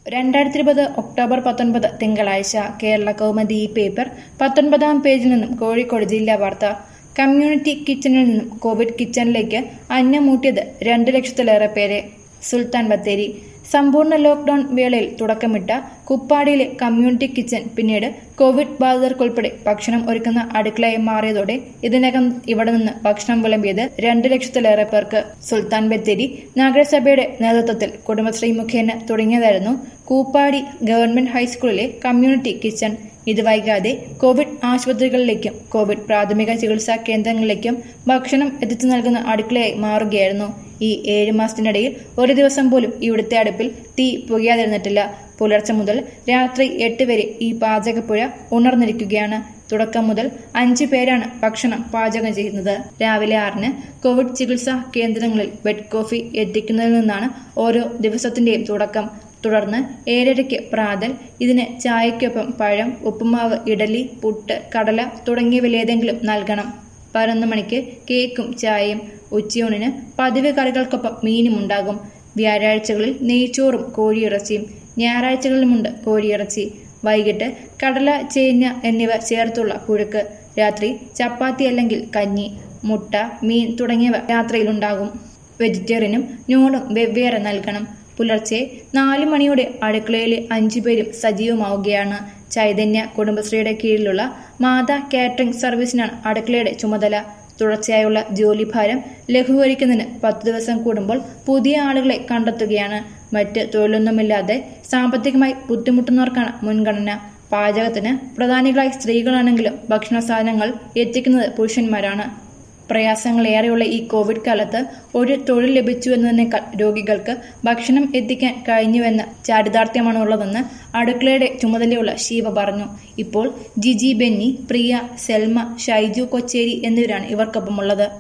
രണ്ടായിരത്തി ഇരുപത് ഒക്ടോബർ പത്തൊൻപത് തിങ്കളാഴ്ച കേരള കൗമുദി ഈ പേപ്പർ പത്തൊൻപതാം പേജിൽ നിന്നും കോഴിക്കോട് ജില്ലാ വാർത്ത കമ്മ്യൂണിറ്റി കിച്ചണിൽ നിന്നും കോവിഡ് കിച്ചണിലേക്ക് അന്യമൂട്ടിയത് രണ്ട് ലക്ഷത്തിലേറെ പേരെ സുൽത്താൻ ബത്തേരി സമ്പൂർണ്ണ ലോക്ഡൌൺ വേളയിൽ തുടക്കമിട്ട കുപ്പാടിയിലെ കമ്മ്യൂണിറ്റി കിച്ചൺ പിന്നീട് കോവിഡ് ബാധിതർക്കുൾപ്പെടെ ഭക്ഷണം ഒരുക്കുന്ന അടുക്കളയായി മാറിയതോടെ ഇതിനകം ഇവിടെ നിന്ന് ഭക്ഷണം വിളമ്പിയത് രണ്ട് ലക്ഷത്തിലേറെ പേർക്ക് സുൽത്താൻ ബത്തേരി നഗരസഭയുടെ നേതൃത്വത്തിൽ കുടുംബശ്രീ മുഖേന തുടങ്ങിയതായിരുന്നു കൂപ്പാടി ഗവൺമെന്റ് ഹൈസ്കൂളിലെ കമ്മ്യൂണിറ്റി കിച്ചൺ ഇത് വൈകാതെ കോവിഡ് ആശുപത്രികളിലേക്കും കോവിഡ് പ്രാഥമിക ചികിത്സാ കേന്ദ്രങ്ങളിലേക്കും ഭക്ഷണം എത്തിച്ചു നൽകുന്ന അടുക്കളയായി മാറുകയായിരുന്നു ഈ ഏഴ് മാസത്തിനിടയിൽ ഒരു ദിവസം പോലും ഇവിടുത്തെ അടുപ്പിൽ തീ പുകയാതിരുന്നിട്ടില്ല പുലർച്ചെ മുതൽ രാത്രി എട്ട് വരെ ഈ പാചകപ്പുഴ ഉണർന്നിരിക്കുകയാണ് തുടക്കം മുതൽ അഞ്ചു പേരാണ് ഭക്ഷണം പാചകം ചെയ്യുന്നത് രാവിലെ ആറിന് കോവിഡ് ചികിത്സാ കേന്ദ്രങ്ങളിൽ ബെഡ് കോഫി എത്തിക്കുന്നതിൽ നിന്നാണ് ഓരോ ദിവസത്തിന്റെയും തുടക്കം തുടർന്ന് ഏഴരയ്ക്ക് പ്രാതൽ ഇതിന് ചായയ്ക്കൊപ്പം പഴം ഉപ്പുമാവ് ഇഡലി പുട്ട് കടല തുടങ്ങിയവയിലേതെങ്കിലും നൽകണം പതിനൊന്ന് മണിക്ക് കേക്കും ചായയും ഉച്ചയൂണിന് പതിവ് കറികൾക്കൊപ്പം മീനും ഉണ്ടാകും വ്യാഴാഴ്ചകളിൽ നെയ്ച്ചോറും കോഴിയിറച്ചിയും ഞായറാഴ്ചകളിലുമുണ്ട് കോഴിയിറച്ചി വൈകിട്ട് കടല ചേഞ്ഞ എന്നിവ ചേർത്തുള്ള പുഴുക്ക് രാത്രി ചപ്പാത്തി അല്ലെങ്കിൽ കഞ്ഞി മുട്ട മീൻ തുടങ്ങിയവ രാത്രിയിലുണ്ടാകും വെജിറ്റേറിയനും നോണും വെവ്വേറെ നൽകണം പുലർച്ചെ നാലു മണിയോടെ അടുക്കളയിലെ അഞ്ചുപേരും സജീവമാവുകയാണ് ചൈതന്യ കുടുംബശ്രീയുടെ കീഴിലുള്ള മാതാ കാറ്ററിംഗ് സർവീസിനാണ് അടുക്കളയുടെ ചുമതല തുടർച്ചയായുള്ള ജോലിഭാരം ലഘൂകരിക്കുന്നതിന് പത്ത് ദിവസം കൂടുമ്പോൾ പുതിയ ആളുകളെ കണ്ടെത്തുകയാണ് മറ്റ് തൊഴിലൊന്നുമില്ലാതെ സാമ്പത്തികമായി ബുദ്ധിമുട്ടുന്നവർക്കാണ് മുൻഗണന പാചകത്തിന് പ്രധാനികളായി സ്ത്രീകളാണെങ്കിലും ഭക്ഷണ സാധനങ്ങൾ എത്തിക്കുന്നത് പുരുഷന്മാരാണ് പ്രയാസങ്ങളേറെയുള്ള ഈ കോവിഡ് കാലത്ത് ഒരു തൊഴിൽ ലഭിച്ചു എന്നതിനേക്കാൾ രോഗികൾക്ക് ഭക്ഷണം എത്തിക്കാൻ കഴിഞ്ഞുവെന്ന ചാരിതാർത്ഥ്യമാണ് ഉള്ളതെന്ന് അടുക്കളയുടെ ചുമതലയുള്ള ശീവ പറഞ്ഞു ഇപ്പോൾ ജിജി ബെന്നി പ്രിയ സെൽമ ഷൈജു കൊച്ചേരി എന്നിവരാണ് ഇവർക്കൊപ്പമുള്ളത്